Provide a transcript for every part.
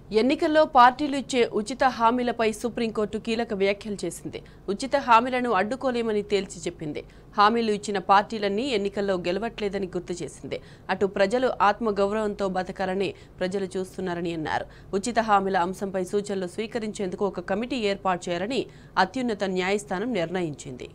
ఎన్నికల్లో పార్టీలు ఇచ్చే ఉచిత హామీలపై సుప్రీంకోర్టు కీలక వ్యాఖ్యలు చేసింది ఉచిత హామీలను అడ్డుకోలేమని తేల్చి చెప్పింది హామీలు ఇచ్చిన పార్టీలన్నీ ఎన్నికల్లో గెలవట్లేదని గుర్తు చేసింది అటు ప్రజలు ఆత్మగౌరవంతో బతకాలని ప్రజలు చూస్తున్నారని అన్నారు ఉచిత హామీల అంశంపై సూచనలు స్వీకరించేందుకు ఒక కమిటీ ఏర్పాటు చేయాలని అత్యున్నత న్యాయస్థానం నిర్ణయించింది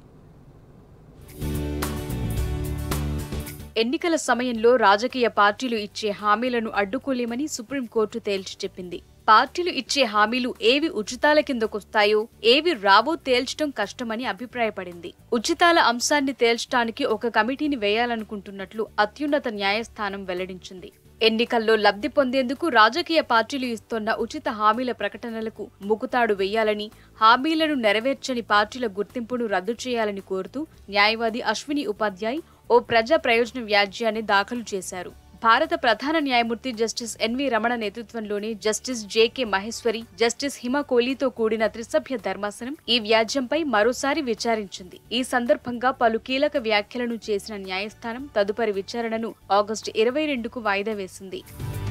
ఎన్నికల సమయంలో రాజకీయ పార్టీలు ఇచ్చే హామీలను అడ్డుకోలేమని సుప్రీంకోర్టు తేల్చి చెప్పింది పార్టీలు ఇచ్చే హామీలు ఏవి ఉచితాల కిందకొస్తాయో ఏవి రావో తేల్చడం కష్టమని అభిప్రాయపడింది ఉచితాల అంశాన్ని తేల్చడానికి ఒక కమిటీని వేయాలనుకుంటున్నట్లు అత్యున్నత న్యాయస్థానం వెల్లడించింది ఎన్నికల్లో లబ్ధి పొందేందుకు రాజకీయ పార్టీలు ఇస్తున్న ఉచిత హామీల ప్రకటనలకు ముకుతాడు వేయాలని హామీలను నెరవేర్చని పార్టీల గుర్తింపును రద్దు చేయాలని కోరుతూ న్యాయవాది అశ్విని ఉపాధ్యాయ్ ఓ ప్రజా ప్రయోజన వ్యాజ్యాన్ని దాఖలు చేశారు భారత ప్రధాన న్యాయమూర్తి జస్టిస్ ఎన్వి రమణ నేతృత్వంలోని justice JK Maheshwari justice Hima కోహ్లీతో కూడిన త్రిసభ్య ధర్మాసనం ఈ వ్యాజ్యంపై మరోసారి విచారించింది ఈ సందర్భంగా పలు కీలక వ్యాఖ్యలను చేసిన న్యాయస్థానం తదుపరి విచారణను ఆగస్టు ఇరవై రెండుకు వాయిదా వేసింది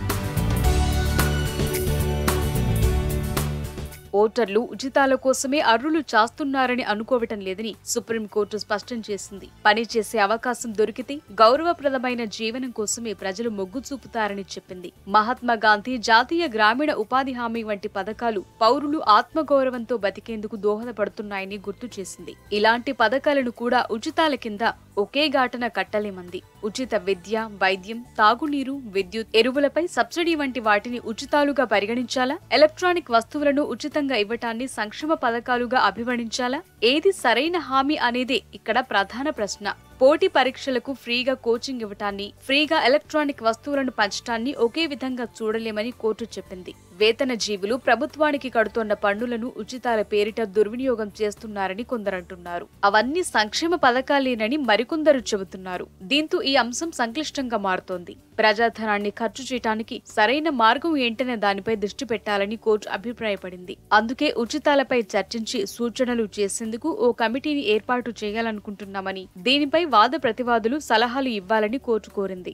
ఓటర్లు ఉచితాల కోసమే అర్రులు చాస్తున్నారని అనుకోవటం లేదని సుప్రీంకోర్టు స్పష్టం చేసింది పనిచేసే అవకాశం దొరికితే గౌరవప్రదమైన జీవనం కోసమే ప్రజలు మొగ్గు చూపుతారని చెప్పింది మహాత్మా గాంధీ జాతీయ గ్రామీణ ఉపాధి హామీ వంటి పథకాలు పౌరులు ఆత్మగౌరవంతో బతికేందుకు దోహదపడుతున్నాయని గుర్తు చేసింది ఇలాంటి పథకాలను కూడా ఉచితాల కింద ఒకే ఘాటన కట్టలేమంది ఉచిత విద్య వైద్యం తాగునీరు విద్యుత్ ఎరువులపై సబ్సిడీ వంటి వాటిని ఉచితాలుగా పరిగణించాలా ఎలక్ట్రానిక్ వస్తువులను ఉచితంగా ఇవ్వటాన్ని సంక్షేమ పథకాలుగా అభివర్ణించాలా ఏది సరైన హామీ అనేదే ఇక్కడ ప్రధాన ప్రశ్న పోటీ పరీక్షలకు ఫ్రీగా కోచింగ్ ఇవ్వటాన్ని ఫ్రీగా ఎలక్ట్రానిక్ వస్తువులను పంచటాన్ని ఒకే విధంగా చూడలేమని కోర్టు చెప్పింది వేతన జీవులు ప్రభుత్వానికి కడుతోన్న పన్నులను ఉచితాల పేరిట దుర్వినియోగం చేస్తున్నారని కొందరంటున్నారు అవన్నీ సంక్షేమ పథకాలేనని మరికొందరు చెబుతున్నారు దీంతో ఈ అంశం సంక్లిష్టంగా మారుతోంది ప్రజాధనాన్ని ఖర్చు చేయటానికి సరైన మార్గం ఏంటనే దానిపై దృష్టి పెట్టాలని కోర్టు అభిప్రాయపడింది అందుకే ఉచితాలపై చర్చించి సూచనలు చేసేందుకు ఓ కమిటీని ఏర్పాటు చేయాలనుకుంటున్నామని దీనిపై వాద ప్రతివాదులు సలహాలు ఇవ్వాలని కోర్టు కోరింది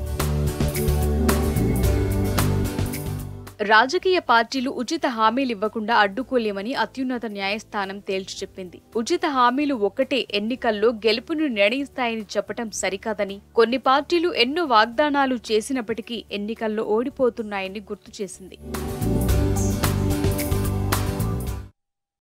రాజకీయ పార్టీలు ఉచిత హామీలు ఇవ్వకుండా అడ్డుకోలేమని అత్యున్నత న్యాయస్థానం తేల్చి చెప్పింది ఉచిత హామీలు ఒక్కటే ఎన్నికల్లో గెలుపును నిర్ణయిస్తాయని చెప్పటం సరికాదని కొన్ని పార్టీలు ఎన్నో వాగ్దానాలు చేసినప్పటికీ ఎన్నికల్లో ఓడిపోతున్నాయని గుర్తు చేసింది